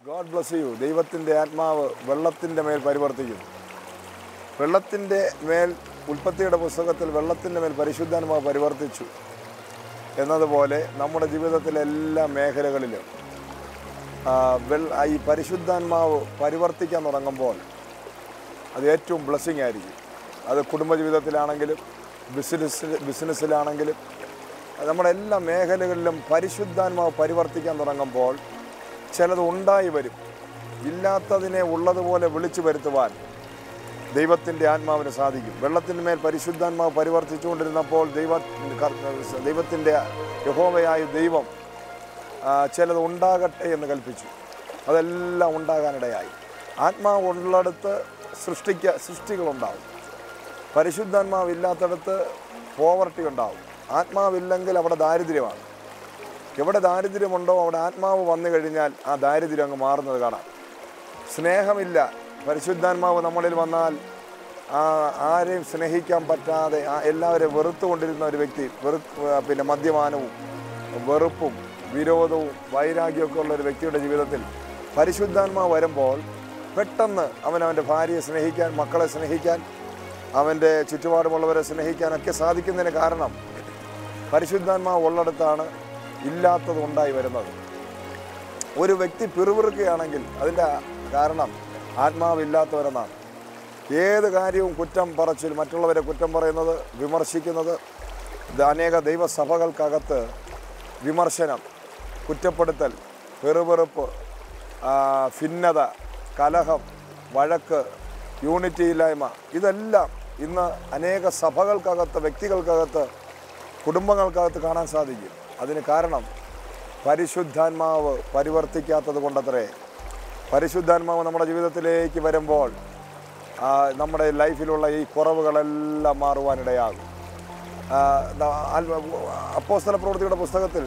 God bless you ദൈവത്തിൻ്റെ ആത്മാവ് വെള്ളത്തിൻ്റെ മേൽ പരിവർത്തിക്കുന്നു വെള്ളത്തിൻ്റെ മേൽ ഉൽപ്പത്തിയുടെ പുസ്തകത്തിൽ വെള്ളത്തിൻ്റെ മേൽ പരിശുദ്ധാത്മാവ് പരിവർത്തിച്ചു എന്നതുപോലെ നമ്മുടെ ജീവിതത്തിലെ എല്ലാ മേഖലകളിലും ആ, വെൾ- ആ ഈ പരിശുദ്ധാത്മാവ് പരിവർത്തിക്കാൻ തുടങ്ങുമ്പോൾ അത് ഏറ്റവും ബ്ലെസ്സിങ് ആയിരിക്കും അത് കുടുംബജീവിതത്തിലാണെങ്കിലും ബിസിനസ് ബിസിനസ്സിലാണെങ്കിലും അത് നമ്മുടെ എല്ലാ മേഖലകളിലും പരിശുദ്ധാത്മാവ് പരിവർത്തിക്കാൻ തുടങ്ങുമ്പോൾ ചിലത് ഉണ്ടായി വരും ഇല്ലാത്തതിനെ ഉള്ളതുപോലെ വിളിച്ചു വരുത്തുവാൻ ദൈവത്തിൻ്റെ ആത്മാവിന് സാധിക്കും വെള്ളത്തിൻ്റെ മേൽ പരിശുദ്ധാത്മാവ് പരിവർത്തിച്ചുകൊണ്ടിരുന്നപ്പോൾ ദൈവ ദൈവത്തിൻ്റെ യഹോവയായ ദൈവം ആ, ചിലത് ഉണ്ടാകട്ടെ എന്ന് കൽപ്പിച്ചു അതെല്ലാം ഉണ്ടാകാനിടയായി ആത്മാവ് ഉള്ളിടത്ത് സൃഷ്ടിക്ക സൃഷ്ടികളുണ്ടാവും പരിശുദ്ധാത്മാവ് ഇല്ലാത്തടത്ത് പോവർട്ടി ഉണ്ടാവും ആത്മാവില്ലെങ്കിൽ അവിടെ ദാരിദ്ര്യമാണ് എവിടെ ദാരിദ്ര്യമുണ്ടോ അവിടെ ആത്മാവ് വന്നു കഴിഞ്ഞാൽ ആ ദാരിദ്ര്യം അങ്ങ് മാറുന്നത് കാണാം സ്നേഹമില്ല പരിശുദ്ധാത്മാവ് നമ്മളിൽ വന്നാൽ ആ ആരെയും സ്നേഹിക്കാൻ പറ്റാതെ ആ എല്ലാവരെയും വെറുത്തുകൊണ്ടിരുന്ന ഒരു വ്യക്തി വെറു പിന്നെ മദ്യപാനവും വെറുപ്പും വിരോധവും വൈരാഗ്യമൊക്കെ ഉള്ള ഒരു വ്യക്തിയുടെ ജീവിതത്തിൽ പരിശുദ്ധാത്മാവ് വരുമ്പോൾ പെട്ടെന്ന് അവൻ അവൻ്റെ ഭാര്യയെ സ്നേഹിക്കാൻ മക്കളെ സ്നേഹിക്കാൻ അവൻ്റെ ചുറ്റുപാടുമുള്ളവരെ സ്നേഹിക്കാനൊക്കെ സാധിക്കുന്നതിന് കാരണം പരിശുദ്ധാത്മാവ് ഉള്ളിടത്താണ് ഇല്ലാത്തത് ഉണ്ടായി വരുന്നത് ഒരു വ്യക്തി പിറുപിറുക്കുകയാണെങ്കിൽ അതിൻ്റെ കാരണം ആത്മാവില്ലാത്തവരെന്നാണ് ഏത് കാര്യവും കുറ്റം പറച്ചിൽ മറ്റുള്ളവരെ കുറ്റം പറയുന്നത് വിമർശിക്കുന്നത് ഇത് അനേക ദൈവസഭകൾക്കകത്ത് വിമർശനം കുറ്റപ്പെടുത്തൽ പെറുപെറുപ്പ് ആ, ഭിന്നത കലഹം വഴക്ക് യൂണിറ്റി ഇല്ലായ്മ ഇതെല്ലാം ഇന്ന് അനേക സഭകൾക്കകത്ത് വ്യക്തികൾക്കകത്ത് കുടുംബങ്ങൾക്കകത്ത് കാണാൻ സാധിക്കും അതിന് കാരണം പരിശുദ്ധാത്മാവ് പരിവർത്തിക്കാത്തത് കൊണ്ടത്രേ പരിശുദ്ധാത്മാവ് നമ്മുടെ ജീവിതത്തിലേക്ക് വരുമ്പോൾ ആ, നമ്മുടെ ലൈഫിലുള്ള ഈ കുറവുകളെല്ലാം മാറുവാനിടയാകും ആ, ദ- ആത്മ- അപ്പോസ്തല പ്രവൃത്തിയുടെ പുസ്തകത്തിൽ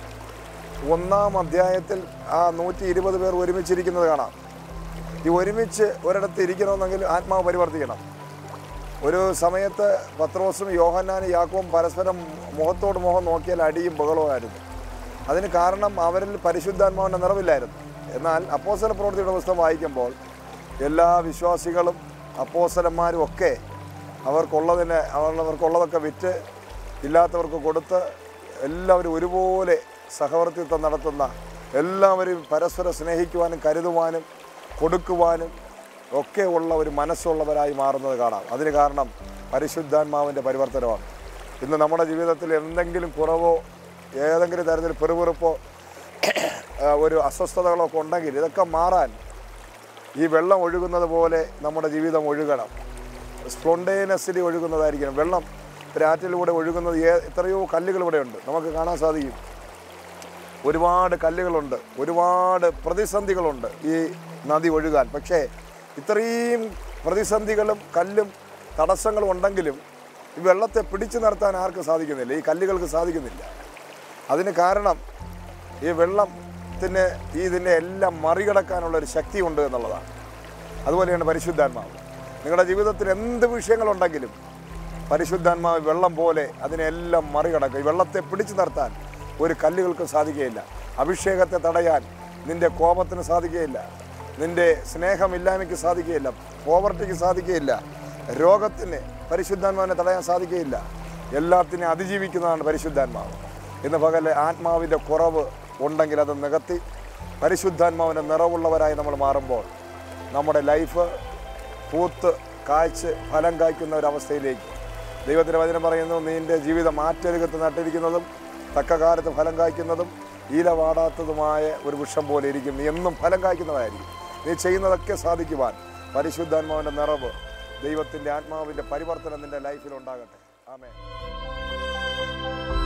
ഒന്നാം അധ്യായത്തിൽ ആ നൂറ്റി ഇരുപത് പേർ ഒരുമിച്ചിരിക്കുന്നത് കാണാം ഈ ഒരുമിച്ച് ഒരിടത്ത് ഇരിക്കണമെന്നെങ്കിൽ ആത്മാവ് പരിവർത്തിക്കണം ഒരു സമയത്ത് പത്രോസും യോഹന്നാനും യാക്കോവും പരസ്പരം മുഖത്തോട് മുഖം നോക്കിയാൽ അടിയും ബഹളവുമായിരുന്നു അതിന് കാരണം അവരിൽ പരിശുദ്ധാത്മാവിൻ്റെ നിറവില്ലായിരുന്നു എന്നാൽ അപ്പോസ്തല പ്രവൃത്തിയുടെ പുസ്തകം വായിക്കുമ്പോൾ എല്ലാ വിശ്വാസികളും അപ്പോസ്തലന്മാരും ഒക്കെ അവർക്കുള്ളതിനെ അവർക്കുള്ളതൊക്കെ വിറ്റ് ഇല്ലാത്തവർക്ക് കൊടുത്ത് എല്ലാവരും ഒരുപോലെ സഹവർത്തിത്വം നടത്തുന്ന എല്ലാവരും പരസ്പരം സ്നേഹിക്കുവാനും കരുതുവാനും കൊടുക്കുവാനും ഒക്കെ ഉള്ള ഒരു മനസ്സുള്ളവരായി മാറുന്നത് കാണാം അതിന് കാരണം പരിശുദ്ധാത്മാവിൻ്റെ പരിവർത്തനമാണ് ഇന്ന് നമ്മുടെ ജീവിതത്തിൽ എന്തെങ്കിലും കുറവോ ഏതെങ്കിലും തരത്തിൽ പെറുപെറുപ്പോ ആ, ഒരു അസ്വസ്ഥതകളോ ഒക്കെ ഉണ്ടെങ്കിൽ ഇതൊക്കെ മാറാൻ ഈ വെള്ളം ഒഴുകുന്നത് പോലെ നമ്മുടെ ജീവിതം ഒഴുകണം സ്പോണ്ടേനസ്ലി ഒഴുകുന്നതായിരിക്കണം വെള്ളം ഒരു ആറ്റിലൂടെ ഒഴുകുന്നത് ഏ- എത്രയോ കല്ലുകൾ ഇവിടെ ഉണ്ട് നമുക്ക് കാണാൻ സാധിക്കും ഒരുപാട് കല്ലുകളുണ്ട് ഒരുപാട് പ്രതിസന്ധികളുണ്ട് ഈ നദി ഒഴുകാൻ പക്ഷേ ഇത്രയും പ്രതിസന്ധികളും കല്ലും തടസ്സങ്ങളും ഉണ്ടെങ്കിലും ഈ വെള്ളത്തെ പിടിച്ചു നിർത്താൻ ആർക്കും സാധിക്കുന്നില്ല ഈ കല്ലുകൾക്ക് സാധിക്കുന്നില്ല അതിന് കാരണം ഈ വെള്ളത്തിന് ഈ ഇതിനെ എല്ലാം മറികടക്കാനുള്ള ഒരു ശക്തിയുണ്ട് എന്നുള്ളതാണ് അതുപോലെയാണ് പരിശുദ്ധാത്മാവ് നിങ്ങളുടെ ജീവിതത്തിൽ എന്ത് വിഷയങ്ങളുണ്ടെങ്കിലും പരിശുദ്ധാത്മാവ് വെള്ളം പോലെ അതിനെല്ലാം മറികടക്കും ഈ വെള്ളത്തെ പിടിച്ചു നിർത്താൻ ഒരു കല്ലുകൾക്കും സാധിക്കുകയില്ല അഭിഷേകത്തെ തടയാൻ നിന്റെ കോപത്തിന് സാധിക്കുകയില്ല നിന്റെ സ്നേഹമില്ലായ്മയ്ക്ക് സാധിക്കുകയില്ല പോവർട്ടിക്ക് സാധിക്കുകയില്ല രോഗത്തിന് പരിശുദ്ധാത്മാവിനെ തടയാൻ സാധിക്കുകയില്ല എല്ലാത്തിനെയും അതിജീവിക്കുന്നതാണ് പരിശുദ്ധാത്മാവ് ഇന്ന് പകല് ആത്മാവിൻ്റെ കുറവ് ഉണ്ടെങ്കിൽ അത് നികത്തി പരിശുദ്ധാത്മാവിൻ്റെ നിറവുള്ളവരായി നമ്മൾ മാറുമ്പോൾ നമ്മുടെ ലൈഫ് പൂത്ത് കായ്ച്ച് ഫലം കായ്ക്കുന്ന ഒരവസ്ഥയിലേക്ക് ദൈവത്തിൻ്റെ വചനം പറയുന്നു നിന്റെ ജീവിതം ആറ്റരുകത്ത് നട്ടിരിക്കുന്നതും തക്ക കാലത്ത് ഫലം കായ്ക്കുന്നതും ഈല വാടാത്തതുമായ ഒരു വൃക്ഷം പോലെ ഇരിക്കും നീ എന്നും ഫലം കായ്ക്കുന്നതായിരിക്കും നീ ചെയ്യുന്നതൊക്കെ സാധിക്കുവാൻ പരിശുദ്ധാത്മാവിൻ്റെ നിറവ് ദൈവത്തിൻ്റെ ആത്മാവിൻ്റെ പരിവർത്തനം നിൻ്റെ ലൈഫിൽ ഉണ്ടാകട്ടെ ആമേ